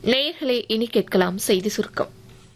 நேயர்களே இனி கேட்கலாம் செய்தி சுருக்கம்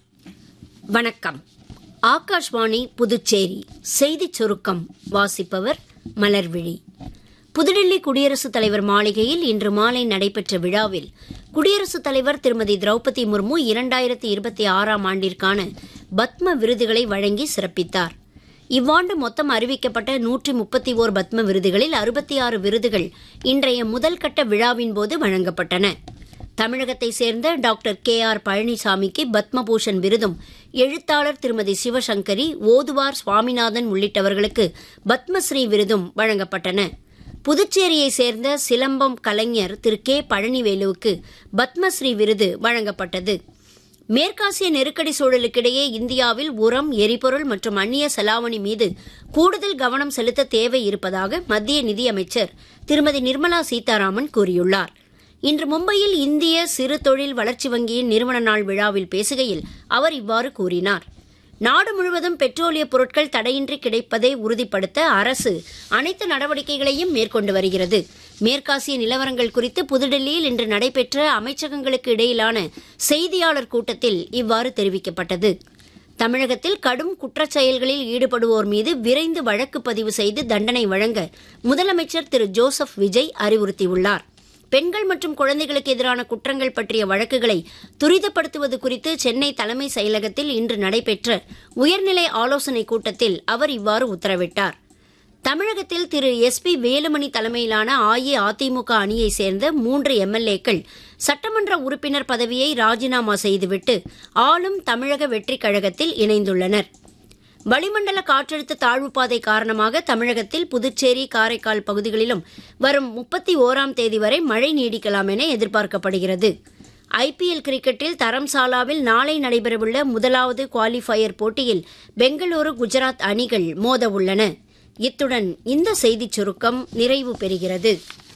வணக்கம் ஆகாஷ்வாணி புதுச்சேரி செய்திச் சுருக்கம் வாசிப்பவர் மலர்விழி புதுடில்லி குடியரசுத் தலைவர் மாளிகையில் இன்று மாலை நடைபெற்ற விழாவில் குடியரசுத் தலைவர் திருமதி திரௌபதி முர்மு இரண்டாயிரத்தி இருபத்தி ஆறாம் ஆண்டிற்கான பத்ம விருதுகளை வழங்கி சிறப்பித்தார் இவ்வாண்டு மொத்தம் அறிவிக்கப்பட்ட நூற்றி முப்பத்தி ஓர் பத்ம விருதுகளில் அறுபத்தி ஆறு விருதுகள் இன்றைய முதல் கட்ட விழாவின் போது வழங்கப்பட்டன தமிழகத்தை சேர்ந்த டாக்டர் கே ஆர் பழனிசாமிக்கு பத்மபூஷன் விருதும் எழுத்தாளர் திருமதி சிவசங்கரி ஓதுவார் சுவாமிநாதன் உள்ளிட்டவர்களுக்கு பத்மஸ்ரீ விருதும் வழங்கப்பட்டன புதுச்சேரியை சேர்ந்த சிலம்பம் கலைஞர் திரு கே பழனிவேலுவுக்கு பத்மஸ்ரீ விருது வழங்கப்பட்டது மேற்காசிய நெருக்கடி சூழலுக்கிடையே இந்தியாவில் உரம் எரிபொருள் மற்றும் அந்நிய செலாவணி மீது கூடுதல் கவனம் செலுத்த தேவை இருப்பதாக மத்திய நிதியமைச்சர் திருமதி நிர்மலா சீதாராமன் கூறியுள்ளார் இன்று மும்பையில் இந்திய சிறு தொழில் வளர்ச்சி வங்கியின் நிறுவன நாள் விழாவில் பேசுகையில் அவர் இவ்வாறு கூறினார் நாடு முழுவதும் பெட்ரோலிய பொருட்கள் தடையின்றி கிடைப்பதை உறுதிப்படுத்த அரசு அனைத்து நடவடிக்கைகளையும் மேற்கொண்டு வருகிறது மேற்காசிய நிலவரங்கள் குறித்து புதுடெல்லியில் இன்று நடைபெற்ற அமைச்சகங்களுக்கு இடையிலான செய்தியாளர் கூட்டத்தில் இவ்வாறு தெரிவிக்கப்பட்டது தமிழகத்தில் கடும் குற்றச் செயல்களில் ஈடுபடுவோர் மீது விரைந்து வழக்கு பதிவு செய்து தண்டனை வழங்க முதலமைச்சர் திரு ஜோசப் விஜய் அறிவுறுத்தியுள்ளார் பெண்கள் மற்றும் குழந்தைகளுக்கு எதிரான குற்றங்கள் பற்றிய வழக்குகளை துரிதப்படுத்துவது குறித்து சென்னை தலைமை செயலகத்தில் இன்று நடைபெற்ற உயர்நிலை ஆலோசனைக் கூட்டத்தில் அவர் இவ்வாறு உத்தரவிட்டார் தமிழகத்தில் திரு எஸ் பி வேலுமணி தலைமையிலான அஇஅதிமுக அணியைச் சேர்ந்த மூன்று எம்எல்ஏக்கள் சட்டமன்ற உறுப்பினர் பதவியை ராஜினாமா செய்துவிட்டு ஆளும் தமிழக வெற்றிக் கழகத்தில் இணைந்துள்ளனர் வளிமண்டல காற்றழுத்த தாழ்வுப்பாதை காரணமாக தமிழகத்தில் புதுச்சேரி காரைக்கால் பகுதிகளிலும் வரும் முப்பத்தி ஓராம் தேதி வரை மழை நீடிக்கலாம் என எதிர்பார்க்கப்படுகிறது ஐபிஎல் கிரிக்கெட்டில் தரம்சாலாவில் நாளை நடைபெறவுள்ள முதலாவது குவாலிஃபயர் போட்டியில் பெங்களூரு குஜராத் அணிகள் மோத உள்ளன இத்துடன் இந்த செய்திச் சுருக்கம் நிறைவு பெறுகிறது